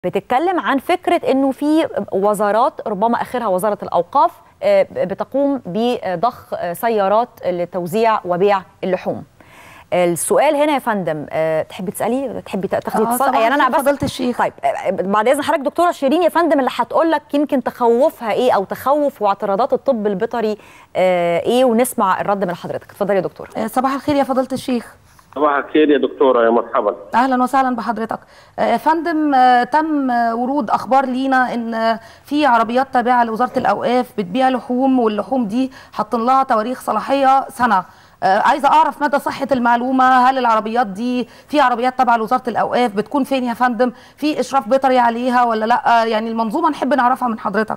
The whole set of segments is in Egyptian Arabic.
بتتكلم عن فكره انه في وزارات ربما اخرها وزاره الاوقاف آه، بتقوم بضخ آه، سيارات لتوزيع وبيع اللحوم السؤال هنا يا فندم آه، تحبي تسالي تحبي تاخدي آه، اتصال صباح يعني انا الخير بس فضيلة الشيخ. طيب آه، بعد اذن حضرتك دكتوره شيرين يا فندم اللي هتقول لك يمكن تخوفها ايه او تخوف واعتراضات الطب البيطري آه، ايه ونسمع الرد من حضرتك اتفضلي يا دكتوره آه، صباح الخير يا فضيلة الشيخ صباح الخير يا دكتورة يا مرحبا اهلا وسهلا بحضرتك آه، يا فندم آه، تم آه، ورود اخبار لينا ان آه، في عربيات تابعه لوزاره الاوقاف بتبيع لحوم واللحوم دي حاطين لها تواريخ صلاحيه سنه آه، عايزه اعرف مدى صحه المعلومه هل العربيات دي في عربيات تابعه لوزاره الاوقاف بتكون فين يا فندم في اشراف بيطري عليها ولا لا آه، يعني المنظومه نحب نعرفها من حضرتك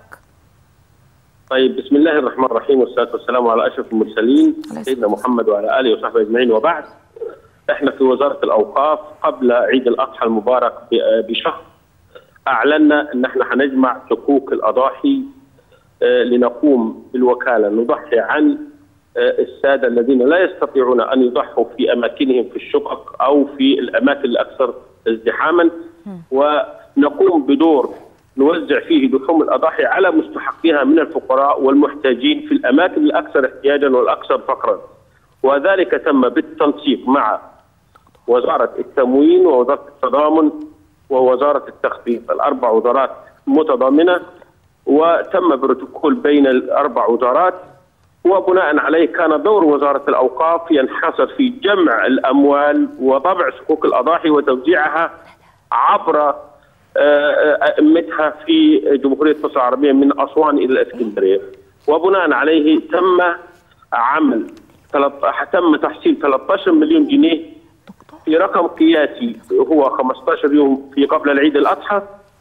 طيب بسم الله الرحمن الرحيم والصلاة والسلام على أشرف المرسلين عليه سيدنا محمد وعلى آله وصحبه أجمعين وبعد احنا في وزارة الأوقاف قبل عيد الأضحى المبارك ب- بشهر أعلنا أن احنا هنجمع صكوك الأضاحي آه، لنقوم بالوكالة نضحي عن آه، السادة الذين لا يستطيعون أن يضحوا في أماكنهم في الشقق أو في الأماكن الأكثر ازدحاما ونقوم بدور نوزع فيه لحوم الأضاحي على مستحقيها من الفقراء والمحتاجين في الأماكن الأكثر احتياجا والأكثر فقرا وذلك تم بالتنسيق مع وزارة التموين ووزارة التضامن ووزارة التخطيط الأربع وزارات متضامنة وتم بروتوكول بين الأربع وزارات وبناء عليه كان دور وزارة الأوقاف ينحصر في جمع الأموال وطبع صكوك الأضاحي وتوزيعها عبر آه، أئمتها في جمهورية مصر العربية من أسوان إلى الإسكندرية وبناء عليه تم عمل تلت- تم تحصيل 13 مليون جنيه في رقم قياسي هو 15 يوم في قبل العيد الأضحى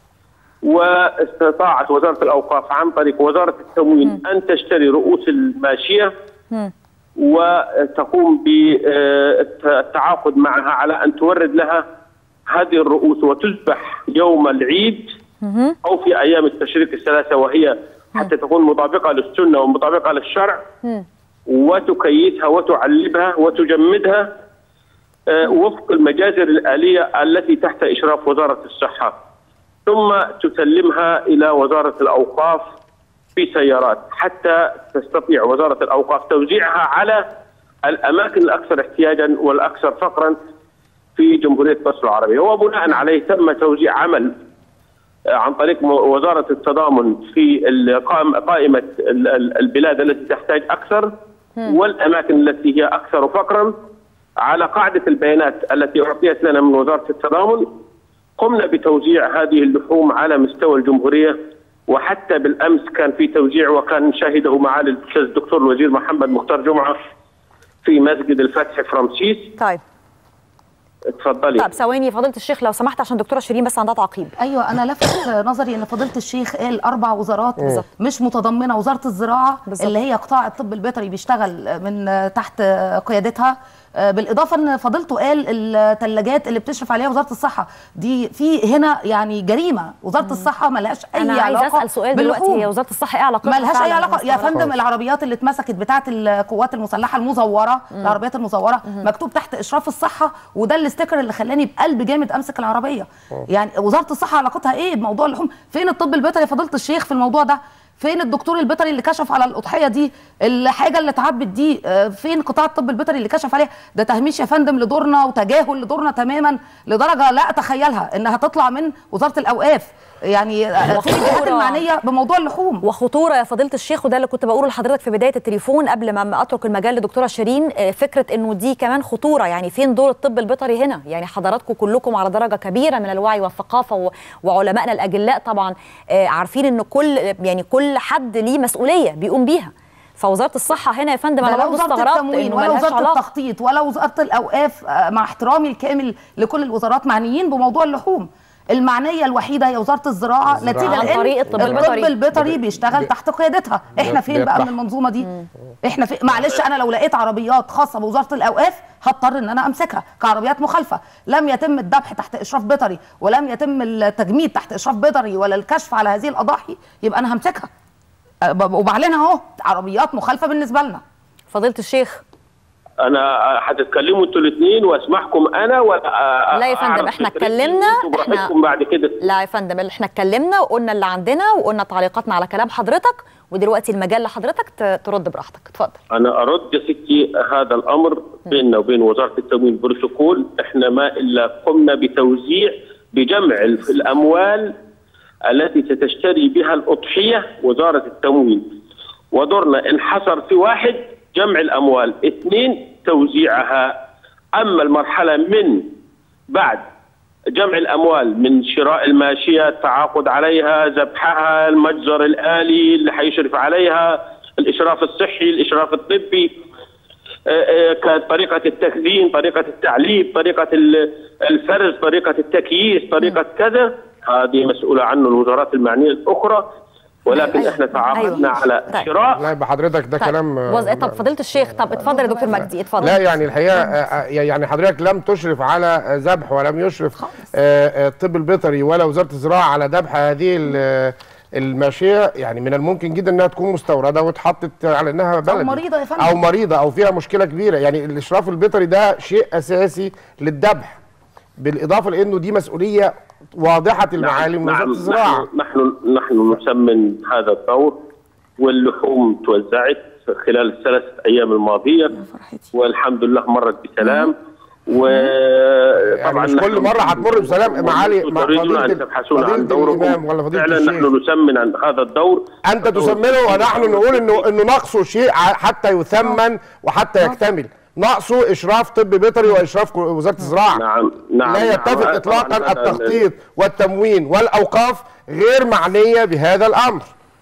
واستطاعت وزارة الأوقاف عن طريق وزارة التموين أن تشتري رؤوس الماشية وتقوم بالتعاقد معها على أن تورد لها هذه الرؤوس وتذبح يوم العيد أو في أيام التشريق الثلاثة وهي حتى تكون مطابقة للسنة ومطابقة للشرع وتكيسها وتعلبها وتجمدها آه، وفق المجازر الآلية التي تحت إشراف وزارة الصحة ثم تسلمها إلى وزارة الأوقاف في سيارات حتى تستطيع وزارة الأوقاف توزيعها على الأماكن الأكثر احتياجا والأكثر فقرا في جمهورية مصر العربية وبناء عليه تم توزيع عمل آه، عن طريق م- وزارة التضامن في القائم- قائمة ال- ال- البلاد التي تحتاج أكثر والأماكن التي هي أكثر فقرا على قاعدة البيانات التي أعطيت لنا من وزارة التضامن قمنا بتوزيع هذه اللحوم على مستوى الجمهورية وحتى بالأمس كان في توزيع وكان شاهده معالي الأستاذ الدكتور الوزير محمد مختار جمعة في مسجد الفتح في رمسيس طيب اتفضلي طب ثواني فضيله الشيخ لو سمحت عشان دكتوره شيرين بس عندها تعقيب ايوه انا لفت نظري ان فضيله الشيخ قال اربع وزارات مش متضمنه وزاره الزراعه بالظبط. اللي هي قطاع الطب البيطري بيشتغل من تحت قيادتها بالاضافه ان فضيلته قال الثلاجات اللي بتشرف عليها وزاره الصحه دي في هنا يعني جريمه وزاره الصحه ما لهاش اي انا علاقه عايزه اسال سؤال دلوقتي باللحوم. هي وزاره الصحه ايه علاقتها ما لهاش اي فعلاً علاقه يا بالمستوردات؟ فندم العربيات اللي اتمسكت بتاعه القوات المسلحه المزوره العربيات المزوره مكتوب تحت اشراف الصحه وده الاستيكر اللي خلاني بقلب جامد امسك العربيه يعني وزاره الصحه علاقتها ايه بموضوع اللحوم فين الطب البيطري يا فضيله الشيخ في الموضوع ده فين الدكتور البيطري اللي كشف على الاضحيه دي الحاجه اللي اتعبت دي آه، فين قطاع الطب البيطري اللي كشف عليها ده تهميش يا فندم لدورنا وتجاهل لدورنا تماما لدرجه لا اتخيلها انها تطلع من وزاره الاوقاف يعني آه، فين الجهات وخطورة. المعنيه بموضوع اللحوم وخطوره يا فضيله الشيخ وده اللي كنت بقوله لحضرتك في بدايه التليفون قبل ما ما اترك المجال لدكتوره شيرين آه، فكره انه دي كمان خطوره يعني فين دور الطب البيطري هنا يعني حضراتكم كلكم على درجه كبيره من الوعي والثقافه و- وعلمائنا الاجلاء طبعا آه، عارفين ان كل يعني كل حد ليه مسؤوليه بيقوم بيها فوزاره الصحه هنا يا فندم انا لا برضه وزاره استغربت التموين انه ولا ملهاش وزاره علاقه التخطيط ولا وزاره الاوقاف آه، مع احترامي الكامل لكل الوزارات معنيين بموضوع اللحوم المعنيه الوحيده هي وزاره الزراعه الزراعة. نتيجه عن لان طريق الطب الطب البيطري. البيطري بيشتغل تحت قيادتها احنا فين بقى من بيطرح. المنظومه دي احنا في معلش انا لو لقيت عربيات خاصه بوزاره الاوقاف هضطر ان انا امسكها كعربيات مخالفه لم يتم الذبح تحت اشراف بيطري ولم يتم التجميد تحت اشراف بيطري ولا الكشف على هذه الاضاحي يبقى انا همسكها أه، ب- وبعلنها اهو عربيات مخالفه بالنسبه لنا فضيله الشيخ انا هتتكلموا انتوا الاثنين واسمعكم انا ولا لا يا فندم، أعرف إحنا فكرتي اتكلمنا، وانتوا إحنا- براحتكم بعد كده لا يا فندم اللي احنا اتكلمنا وقلنا اللي عندنا وقلنا تعليقاتنا على كلام حضرتك ودلوقتي المجال لحضرتك ت- ترد براحتك اتفضل انا ارد يا ستي هذا الامر بيننا وبين وزاره التموين بروتوكول احنا ما الا قمنا بتوزيع بجمع ال- الاموال التي ستشتري بها الاضحيه وزاره التموين ودورنا انحصر في واحد جمع الاموال اثنين توزيعها اما المرحله من بعد جمع الاموال من شراء الماشيه التعاقد عليها ذبحها المجزر الالي اللي حيشرف عليها الاشراف الصحي الاشراف الطبي آه، آه، طريقه التخزين طريقه التعليب طريقه ال- الفرز طريقه التكييس طريقه كذا هذه مسؤوله عنه الوزارات المعنيه الاخرى ولكن أيوة. احنا تعاقدنا أيوة. على طيب. شراء لا يبقى حضرتك ده طيب. كلام آه، وز... طب فضيله الشيخ طب اتفضل يا دكتور مجدي اتفضل لا يعني الحقيقه آه، آه، يعني حضرتك لم تشرف على آه، ذبح ولم يشرف آه، آه، الطب البيطري ولا وزاره الزراعه على ذبح هذه ال- الماشيه يعني من الممكن جدا انها تكون مستورده واتحطت على انها بلدي مريضة يا فندم. او مريضه او فيها مشكله كبيره يعني الاشراف البيطري ده شيء اساسي للذبح بالاضافه لانه دي مسؤوليه واضحه المعالم من وزاره الزراعه نحن نحن نحن نسمن هذا الدور واللحوم توزعت خلال الثلاث ايام الماضيه والحمد لله مرت بسلام وطبعا مش كل مرة هتمر بسلام. معالي- مع تريدون فضيلة- ان تبحثون فضيلة عن دوركم الإمام ولا فضيلة فعلا الشيخ؟ نحن نسمن عن هذا الدور انت تسمنه ونحن نقول انه انه نقصه شيء ع- حتى يثمن وحتى يكتمل نقصه اشراف طب بيطري واشراف ك- وزاره الزراعه نعم نعم لا نعم. يتفق طبعاً اطلاقا هذا- التخطيط والتموين والاوقاف غير معنيه بهذا الامر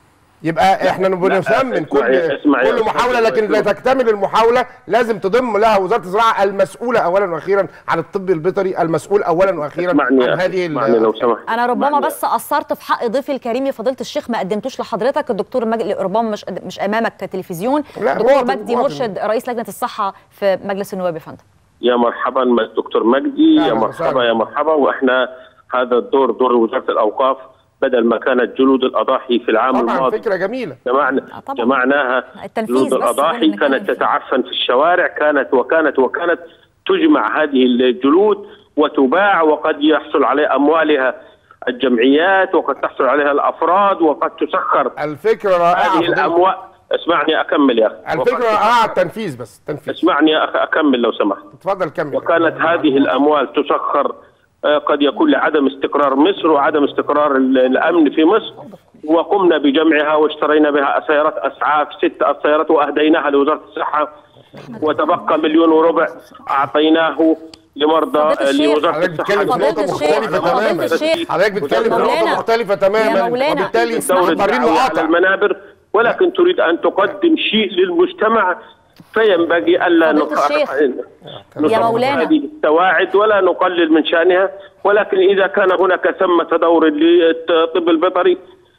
يبقى احنا بنسمن كل اسمعي- اسمعي يا كل محاوله أستاذ لكن لا دكتور. تكتمل المحاوله لازم تضم لها وزاره الزراعه المسؤوله اولا واخيرا عن الطب البيطري المسؤول اولا واخيرا اسمعني عن يا أخي، هذه ال- اسمعني لو سمحت انا ربما اسمعني. بس قصرت في حق ضيفي الكريم يا فضيله الشيخ ما قدمتوش لحضرتك الدكتور مجدي ربما مش مش امامك تلفزيون لا، الدكتور مواطن- مجدي مواطن. مرشد رئيس لجنه الصحه في مجلس النواب يا فندم يا مرحبا مع الدكتور مجدي أهلاً يا وسهلاً. مرحبا يا مرحبا واحنا هذا الدور دور وزاره الاوقاف بدل ما كانت جلود الاضاحي في العام طبعا الماضي فكره جميله جمعنا آه طبعاً. جمعناها التنفيذ جلود بس هو اللي الاضاحي بنتكلم كانت فيه. تتعفن في الشوارع كانت وكانت وكانت تجمع هذه الجلود وتباع وقد يحصل على اموالها الجمعيات وقد تحصل عليها الافراد وقد تسخر الفكره رائعه هذه فضيلة. الاموال اسمعني اكمل يا اخي الفكره وقد رائعه تسخر- التنفيذ بس تنفيذ اسمعني يا اخي اكمل لو سمحت اتفضل كمل وكانت هذه الاموال تسخر آه، قد يكون لعدم استقرار مصر وعدم استقرار ال- الامن في مصر وقمنا بجمعها واشترينا بها سيارات اسعاف ست سيارات واهديناها لوزاره الصحه وتبقى مليون وربع اعطيناه لمرضى فضيلة الشيخ. لوزاره حضرتك الصحه بتتكلم في فضيلة نقطه الشيخ، مختلفه فضيلة تماما الشيخ. حضرتك بتتكلم في مولانا. نقطه مختلفه تماما يا مولانا. وبالتالي اسمح دور لي. مضطرين الدعوة على نقاطع المنابر ولكن تريد ان تقدم شيء للمجتمع فينبغي الا فضيلة نقاطع- الشيخ. نطبق يا مولانا. هذه التواعد ولا نقلل من شانها ولكن اذا كان هناك ثمه دور للطب البيطري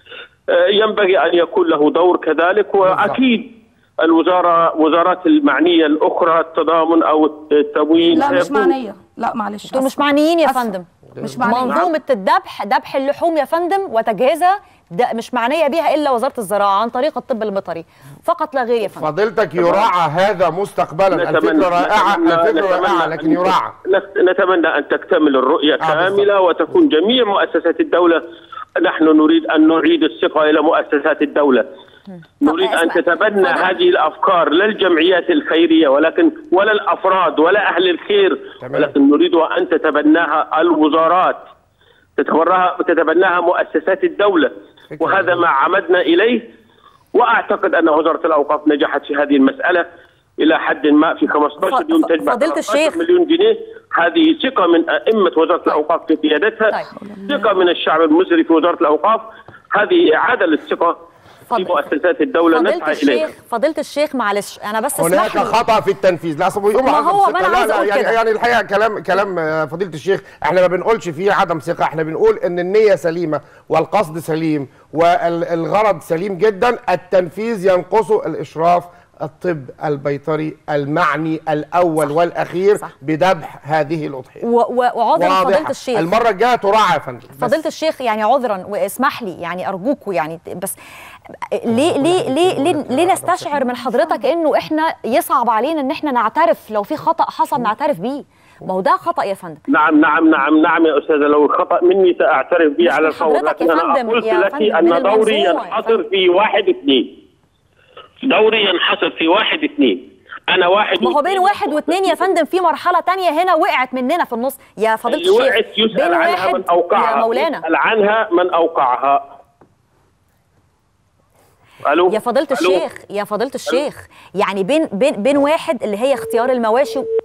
آه، ينبغي ان يكون له دور كذلك واكيد الوزاره وزارات المعنيه الاخرى التضامن او التموين لا مش سيكون- معنيه لا معلش انتوا مش آسفة. معنيين يا آسفة. فندم مش معنيه منظومه الذبح ذبح اللحوم يا فندم وتجهيزها ده مش معنيه بيها الا وزاره الزراعه عن طريق الطب البيطري فقط لا غير يا فندم فضيلتك يراعى هذا مستقبلا الفكره رائعه نتمنى- الفكره نتمنى رائعه أن- لكن يراعى نت- نتمنى ان تكتمل الرؤيه بالضبط. كامله وتكون جميع مؤسسات الدوله نحن نريد ان نعيد الثقه الى مؤسسات الدوله نريد ان اسمع. تتبنى اتفضل. هذه الافكار لا الجمعيات الخيريه ولكن ولا الافراد ولا اهل الخير تمام. ولكن نريد ان تتبناها الوزارات تتبناها تتبناها مؤسسات الدوله فكرة وهذا جميلة. ما عمدنا اليه واعتقد ان وزاره الاوقاف نجحت في هذه المساله الى حد ما في 15 ف- يوم ف- تجمع فضيلة 13 الشيخ. مليون جنيه هذه ثقه من ائمه وزاره الاوقاف في قيادتها طيب. ثقه من الشعب المصري في وزاره الاوقاف هذه اعاده للثقه في اتفضل. مؤسسات الدوله فضيله نسعى اليها الشيخ فضيله الشيخ معلش انا بس هناك اسمح لي خطا في التنفيذ لا اصل يقوم ما عدم هو ما ثقة. أنا لا عايزة لا أقول يعني, كده. يعني الحقيقه كلام كلام آه، فضيله الشيخ احنا ما بنقولش فيه عدم ثقه احنا بنقول ان النيه سليمه والقصد سليم والغرض سليم جدا التنفيذ ينقصه الاشراف الطب البيطري المعني الاول والاخير صح. بذبح هذه الاضحيه و- و- وعذرا واضحة. فضيله الشيخ المره الجايه تراعى يا فندم بس. فضيله الشيخ يعني عذرا واسمح لي يعني ارجوكوا يعني بس ليه ليه ليه ليه, ليه نستشعر من حضرتك انه احنا يصعب علينا ان احنا نعترف لو في خطا حصل نعترف بيه ما هو ده خطا يا فندم نعم نعم نعم نعم يا استاذه لو الخطا مني ساعترف به مش على من الفور حضرتك يا لكن انا فندم، قلت يا لك فندم، ان من دوري المنظومة يا ينحصر فندم. في واحد اثنين دوري ينحصر في واحد اثنين انا واحد ما هو بين واثنين. واحد واثنين يا فندم في مرحله تانية هنا وقعت مننا في النص يا فضيله اللي الشيخ وقعت يسال بين عنها واحد من اوقعها يا مولانا يسال عنها من اوقعها الو يا فضيله ألو؟ الشيخ يا فضيله الشيخ يعني بين بين بين واحد اللي هي اختيار المواشي و-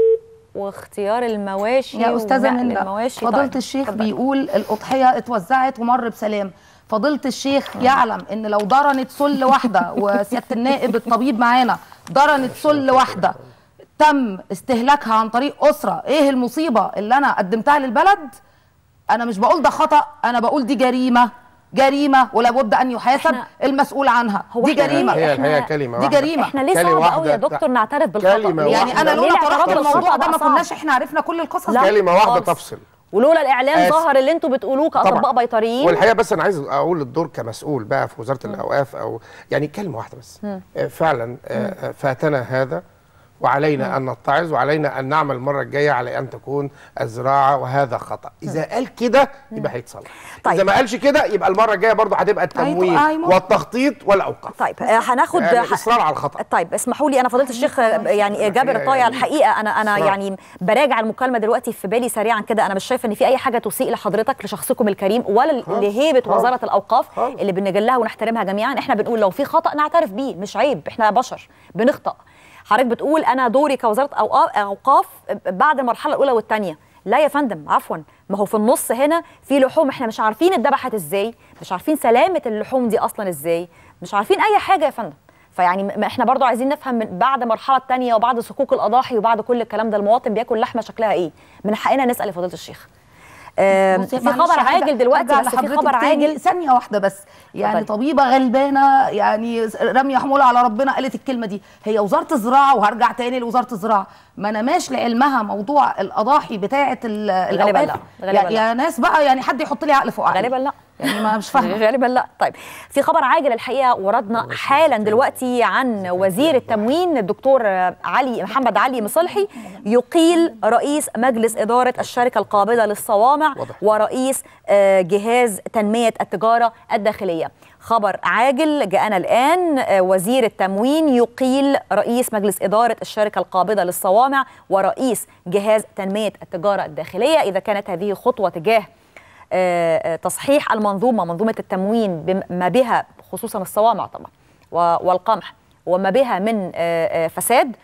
واختيار المواشي يا استاذه ونقل منى المواشي فضيله طيب، الشيخ اتفضل. بيقول الاضحيه اتوزعت ومر بسلام فضيله الشيخ يعلم ان لو ضرنت سل واحده وسياده النائب الطبيب معانا ضرنت سل واحده تم استهلاكها عن طريق اسره ايه المصيبه اللي انا قدمتها للبلد انا مش بقول ده خطا انا بقول دي جريمه جريمه ولابد ان يحاسب إحنا- المسؤول عنها هو دي إحنا- جريمه هي إحنا- الحقيقه كلمه دي واحدة. جريمه احنا ليه كلمة صعب قوي يا واحدة دكتور نعترف بالخطا كلمة ليه؟ يعني انا ليه لولا الاعتراف طرحت بالخطأ الموضوع ده بقى ما صعب؟ كناش احنا عرفنا كل القصص لا. دي. كلمه واحده خالص. تفصل ولولا الاعلام آسف. ظهر اللي انتوا بتقولوه كاطباء طبعاً. بيطريين والحقيقه بس انا عايز اقول الدور كمسؤول بقى في وزاره الاوقاف او يعني كلمه واحده بس آه، فعلا آه، آه، فاتنا هذا وعلينا ان نتعظ وعلينا ان نعمل المره الجايه على ان تكون الزراعه وهذا خطا اذا قال كده يبقى هيتصلح طيب. اذا ما قالش كده يبقى المره الجايه برضه هتبقى التموين أيوة. والتخطيط والاوقاف طيب آه، هناخد يعني ح- اصرار على الخطا طيب اسمحوا لي انا فضيله الشيخ آه، يعني جابر الطايع يعني الحقيقه انا انا صراحة. يعني براجع المكالمه دلوقتي في بالي سريعا كده انا مش شايفه ان في اي حاجه تسيء لحضرتك لشخصكم الكريم ولا لهيبه خالص. وزاره الاوقاف خالص. اللي بنجلها ونحترمها جميعا احنا بنقول لو في خطا نعترف بيه مش عيب احنا بشر بنخطا حضرتك بتقول انا دوري كوزاره أوقا- اوقاف بعد المرحله الاولى والثانيه لا يا فندم عفوا ما هو في النص هنا في لحوم احنا مش عارفين اتذبحت ازاي مش عارفين سلامه اللحوم دي اصلا ازاي مش عارفين اي حاجه يا فندم فيعني م- احنا برضو عايزين نفهم من بعد المرحله الثانيه وبعد صكوك الاضاحي وبعد كل الكلام ده المواطن بياكل لحمه شكلها ايه من حقنا نسال يا فضيله الشيخ آم، بصي، في معلش خبر هرجع- عاجل دلوقتي هرجع بس في لحضرتك خبر تاني عاجل ثانيه واحده بس يعني اتفضلي. طبيبه غلبانه يعني راميه حموله على ربنا قالت الكلمه دي هي وزاره الزراعه وهرجع تاني لوزاره الزراعه ما نماش لعلمها موضوع الاضاحي بتاعه ال- غالباً الاوقاف لا، غالباً يا, لا. يا ناس بقى يعني حد يحط لي عقل فوق عقلي غالبا لا يعني ما مش فاهمه غالبا لا طيب في خبر عاجل الحقيقه وردنا حالا دلوقتي عن وزير التموين الدكتور علي محمد علي مصلحي يقيل رئيس مجلس اداره الشركه القابضه للصوامع واضح. ورئيس آه، جهاز تنميه التجاره الداخليه خبر عاجل جاءنا الان آه، وزير التموين يقيل رئيس مجلس اداره الشركه القابضه للصوامع ورئيس جهاز تنميه التجاره الداخليه اذا كانت هذه خطوه تجاه آه، آه، تصحيح المنظومه منظومه التموين بما بها خصوصا الصوامع طبعا و- والقمح وما بها من آه، آه، فساد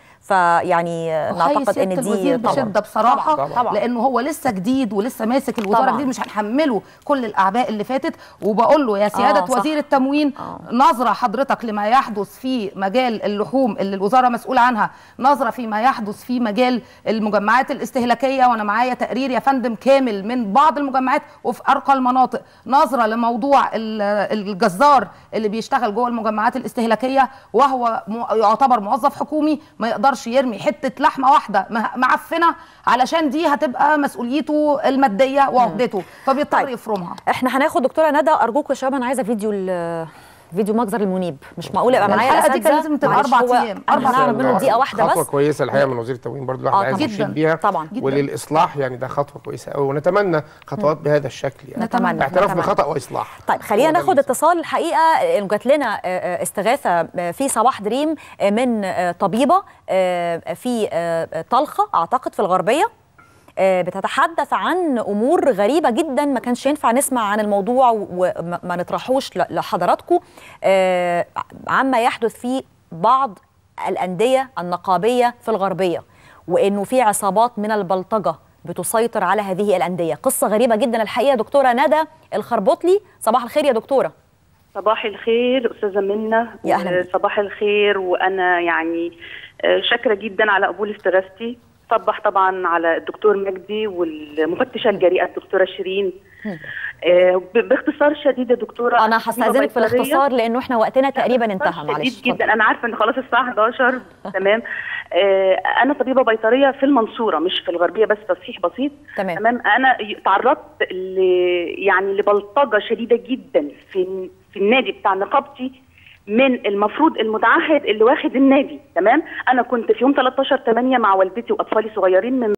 فيعني آه، وحي نعتقد سيادة ان الوزير دي طبعا بشده بصراحه طبعا, طبعا. لانه هو لسه جديد ولسه ماسك الوزاره طبعاً. جديد مش هنحمله كل الاعباء اللي فاتت وبقول له يا سياده آه، صح. وزير التموين نظره حضرتك لما يحدث في مجال اللحوم اللي الوزاره مسؤوله عنها نظره فيما يحدث في مجال المجمعات الاستهلاكيه وانا معايا تقرير يا فندم كامل من بعض المجمعات وفي ارقى المناطق نظره لموضوع ال- الجزار اللي بيشتغل جوه المجمعات الاستهلاكيه وهو م- يعتبر موظف حكومي ما يقدرش يرمي حته لحمه واحده مه- معفنه علشان دي هتبقى مسؤوليته الماديه وعهدته فبيضطر طيب. يفرمها احنا هناخد دكتوره ندى ارجوكم يا شباب انا عايزه فيديو ال- فيديو مجزر المنيب مش معقول يبقى معايا الحلقة دي كان الأساتذة. لازم تبقى معلش، أربع هو أيام، انا أربع هعمل منه دقيقه واحده خطوه بس كويسه الحقيقه من وزير التموين برضو الواحد آه، عايز طبعاً. يشيد جداً. بيها طبعاً. جداً. وللاصلاح يعني ده خطوه كويسه قوي ونتمنى خطوات بهذا الشكل يعني نتمنى، اعتراف نتمنى. بخطا واصلاح طيب خلينا هو ده ناخد اللي اتصال الحقيقه إنه جات لنا آه، آه، استغاثه آه، في صباح دريم آه، من آه، طبيبه آه، في آه، طلخه اعتقد في الغربيه آه، بتتحدث عن امور غريبه جدا ما كانش ينفع نسمع عن الموضوع وما ما نطرحوش ل- لحضراتكم آه، عما يحدث في بعض الانديه النقابيه في الغربيه وانه في عصابات من البلطجه بتسيطر على هذه الانديه قصه غريبه جدا الحقيقه دكتوره ندى الخربطلي صباح الخير يا دكتوره صباح الخير استاذه منى يا أهلا بك. صباح الخير وانا يعني آه، شاكره جدا على قبول استغاثتي صبح طبعا على الدكتور مجدي والمفتشه الجريئه الدكتوره شيرين آه، ب- باختصار شديد يا دكتوره انا هستاذنك في بيطرية. الاختصار لانه احنا وقتنا تقريبا انتهى شديد معلش اتفضل. جدا انا عارفه ان خلاص الساعه 11 تمام آه، انا طبيبه بيطريه في المنصوره مش في الغربيه بس تصحيح بسيط تمام. تمام انا ي- تعرضت ل يعني لبلطجه شديده جدا في في النادي بتاع نقابتي من المفروض المتعهد اللي واخد النادي تمام انا كنت في يوم 13 8 مع والدتي واطفالي صغيرين من